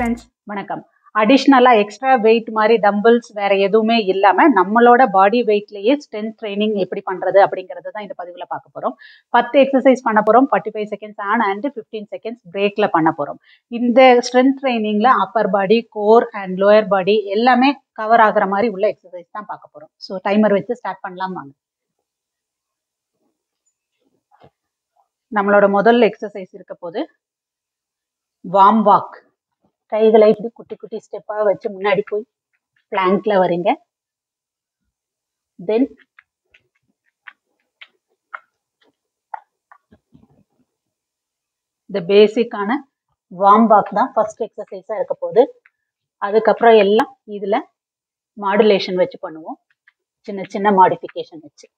Friends வணக்கம் அடிஷ்னலாக extra wait மாதிரி டம்பிள்ஸ் வேற எதுவுமே இல்லாமல் நம்மளோட பாடி வெயிட்லேயே ஸ்ட்ரென்த் ட்ரைனிங் எப்படி பண்ணுறது அப்படிங்கிறது தான் இந்த பதிவில் பார்க்க போகிறோம் பத்து எக்ஸசைஸ் பண்ண போகிறோம் forty five seconds on and fifteen seconds பிரேக்கில் பண்ண போகிறோம் இந்த ஸ்ட்ரென்த் ட்ரைனிங்கில் upper body core and lower body எல்லாமே கவர் ஆகுற மாதிரி உள்ள எக்ஸசைஸ் தான் பார்க்க போகிறோம் ஸோ டைமர் வச்சு ஸ்டார்ட் பண்ணலாம் வாங்க நம்மளோட முதல் எக்ஸசைஸ் இருக்க போது வார்ம் வாக் கைகளை இப்படி குட்டி குட்டி ஸ்டெப்பாக வச்சு முன்னாடி போய் பிளாங்க்ல வரீங்க தென் இந்த பேசிக்கான வார்ம் வாக் தான் ஃபர்ஸ்ட் எக்ஸசைஸாக இருக்க போகுது அதுக்கப்புறம் எல்லாம் இதில் மாடுலேஷன் வச்சு பண்ணுவோம் சின்ன சின்ன மாடிஃபிகேஷன் வச்சு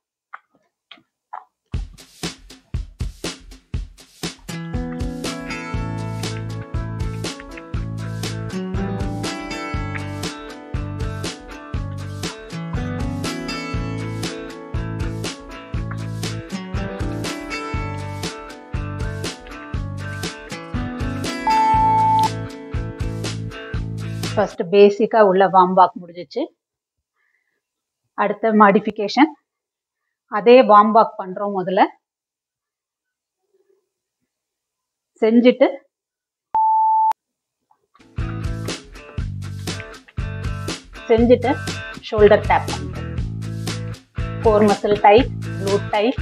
ஃபர்ஸ்ட் பேசிக்காக உள்ள வார்ம் வாக் முடிஞ்சிச்சு அடுத்த மாடிஃபிகேஷன் அதே வார்ம் வாக் பண்ணுறோம் முதல்ல செஞ்சுட்டு செஞ்சுட்டு ஷோல்டர் டேப் பண்ணுறோம் four muscle tight glute tight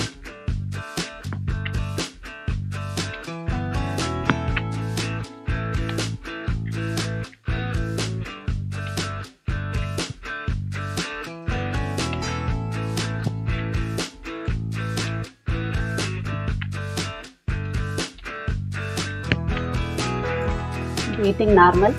breathing normal.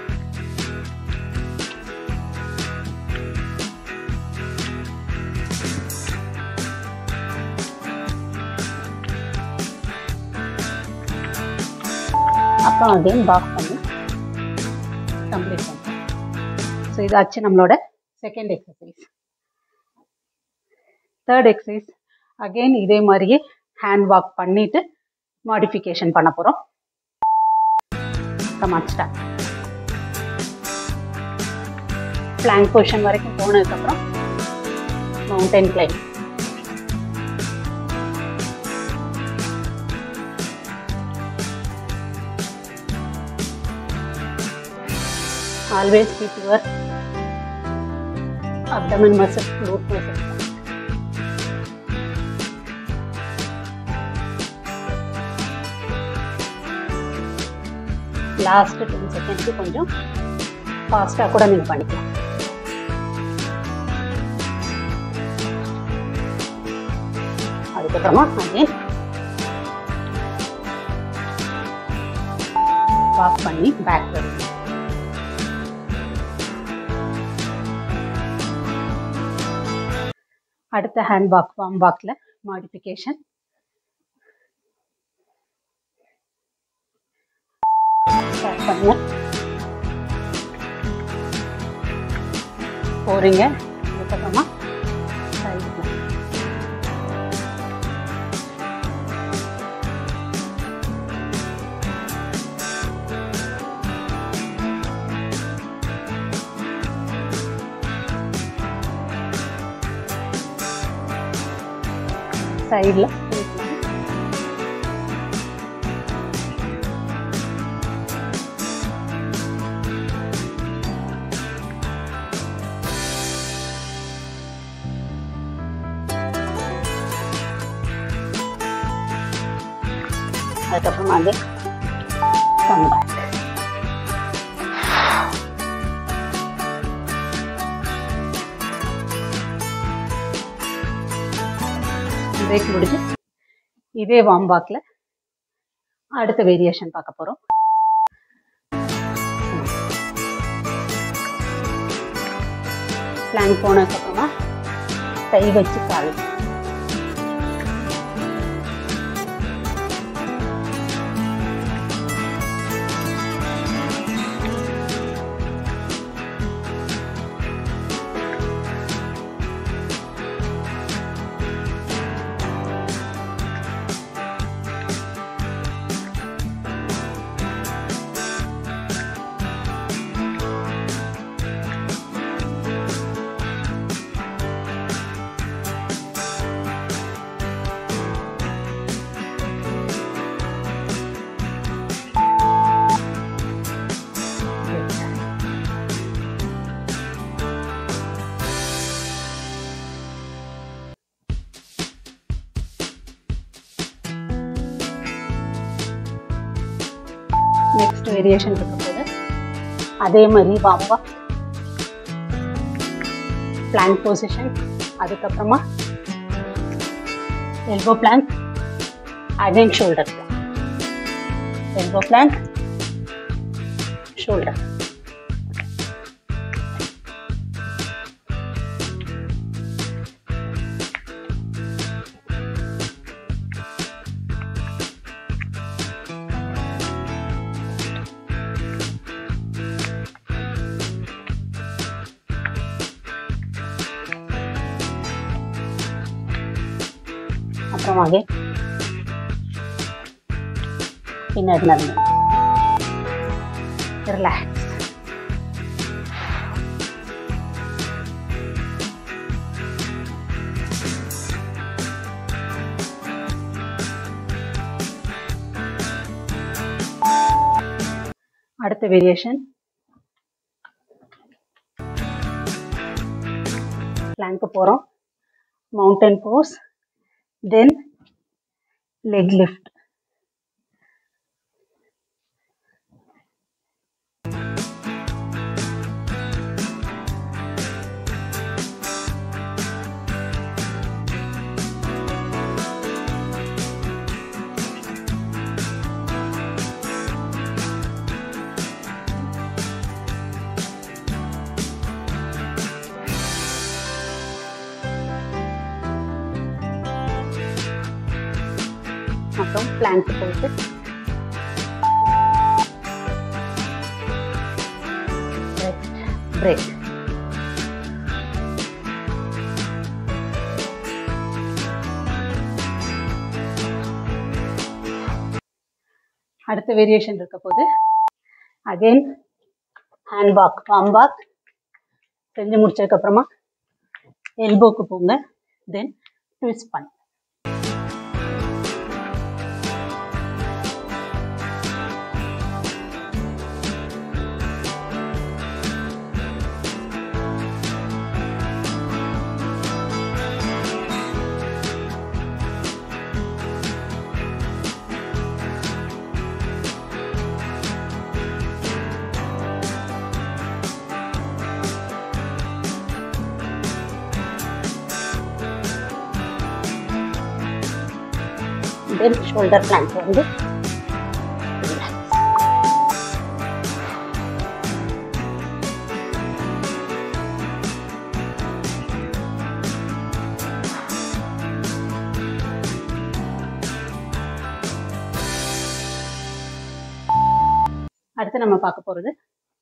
அப்புறம் அகைன் பாக் பண்ணி கம்ப்ளீட் பண்ணுறோம் ஸோ இதாச்சு நம்மளோட second exercise third exercise again இதே மாதிரியே ஹேண்ட் வாக் பண்ணிட்டு மாடிஃபிகேஷன் பண்ண போகிறோம் come on start plank position வரைக்கும் போனதுக்கப்புறம் mountain climb always keep your abdomen muscle glute muscle last ten செகண்ட்க்கு கொஞ்சம் ஃபாஸ்ட்டாக கூட நீங்கள் பண்ணிக்கலாம் அதுக்கப்புறமா அகைன் வாக் பண்ணி பேக் வருது அடுத்த ஹேண்ட் வாக் வார்ம் வாக்கில் மாடிஃபிகேஷன் ஸ்டார்ட் பண்ணுங்க போறீங்க அதுக்கப்புறமா சைடுக்கு சைடில் அதுக்கப்புறமா அது கம் பேக் பிரேக் முடிஞ்சு இதே வார்ம் வாக்கில் அடுத்த வேரியேஷன் பார்க்க போகிறோம் பிளான் போனதுக்கப்புறமா கை வச்சு கால் நெக்ஸ்ட் வேரியேஷன் இருக்க போது அதே மாதிரி வாம்பா பிளாங்க் பொசிஷன் அதுக்கப்புறமா elbow plank again shoulder elbow plank shoulder அப்புறமாக பின்னாடி நடந்து ரிலாக்ஸ் அடுத்த வேரியேஷன் பிளாங்க்கு போகிறோம் mountain pose then leg lift அப்புறம் பிளாங்க் போட்டு பிரேக் அடுத்த வேரியேஷன் இருக்க போது again hand walk warm walk செஞ்சு முடிச்சதுக்கு அப்புறமா எல்போக்கு போங்க தென் ட்விஸ்ட் பண்ணு தென் ஷோல்டர் பிளாங்க் வந்து அடுத்து நம்ம பார்க்க போறது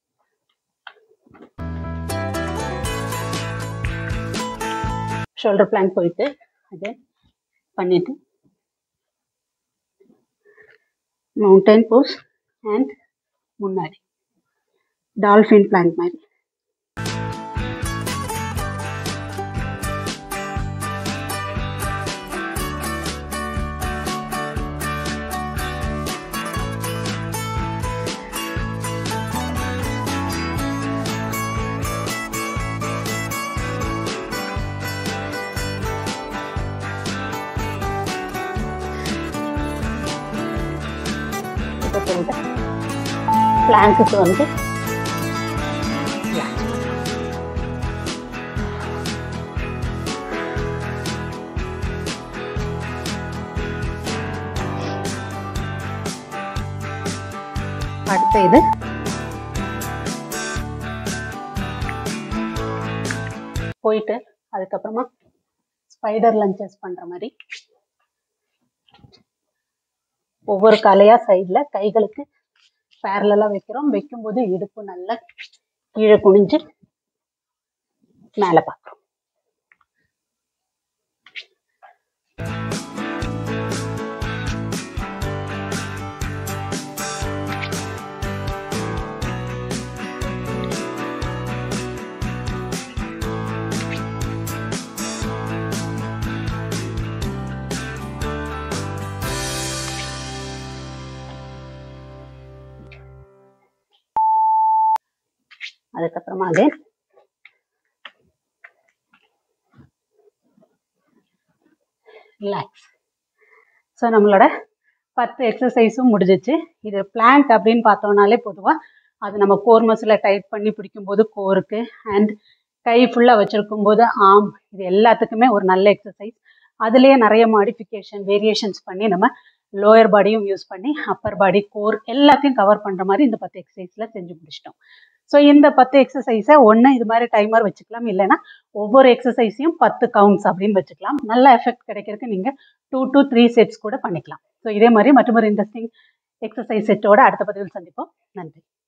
ஷோல்டர் பிளாங்க் போயிட்டு அது பண்ணிட்டு மவுண்டன் போஸ் அண்ட் முன்னாடி டால்ஃபின் பிளாங்க் மாதிரி இப்போ போட்டு பிளாங்க்குக்கு வந்து அடுத்த இது போயிட்டு அதுக்கப்புறமா ஸ்பைடர் லஞ்சஸ் பண்ற மாதிரி ஒவ்வொரு கலையா சைடுல கைகளுக்கு பேரலா வைக்கிறோம் வைக்கும்போது இடுப்பு நல்லா கீழே குனிஞ்சு மேல பார்க்குறோம் அதுக்கப்புறமா அதே ரிலாக்ஸ் ஸோ நம்மளோட பத்து எக்ஸசைஸும் முடிஞ்சிச்சு இது பிளாங்க் அப்படின்னு பார்த்தோம்னாலே பொதுவாக அது நம்ம கோர் மசில் டைட் பண்ணி பிடிக்கும்போது கோருக்கு அண்ட் கை ஃபுல்லாக வச்சுருக்கும் போது ஆம் இது எல்லாத்துக்குமே ஒரு நல்ல எக்ஸசைஸ் அதுலேயே நிறைய மாடிஃபிகேஷன் வேரியேஷன்ஸ் பண்ணி நம்ம லோயர் பாடியும் யூஸ் பண்ணி அப்பர் பாடி கோர் எல்லாத்தையும் கவர் பண்ணுற மாதிரி இந்த பத்து எக்ஸசைஸில் செஞ்சு முடிச்சிட்டோம் ஸோ இந்த பத்து எக்ஸசைஸை ஒன்று இது மாதிரி டைமர் வச்சுக்கலாம் இல்லைன்னா ஒவ்வொரு எக்ஸசைஸையும் பத்து கவுண்ட்ஸ் அப்படின்னு வச்சுக்கலாம் நல்ல எஃபெக்ட் கிடைக்கிறதுக்கு நீங்கள் டூ டு த்ரீ செட்ஸ் கூட பண்ணிக்கலாம் ஸோ இதே மாதிரி மற்றொரு இன்ட்ரெஸ்டிங் எக்ஸசைஸ் செட்டோட அடுத்த பதிவில் சந்திப்போம் நன்றி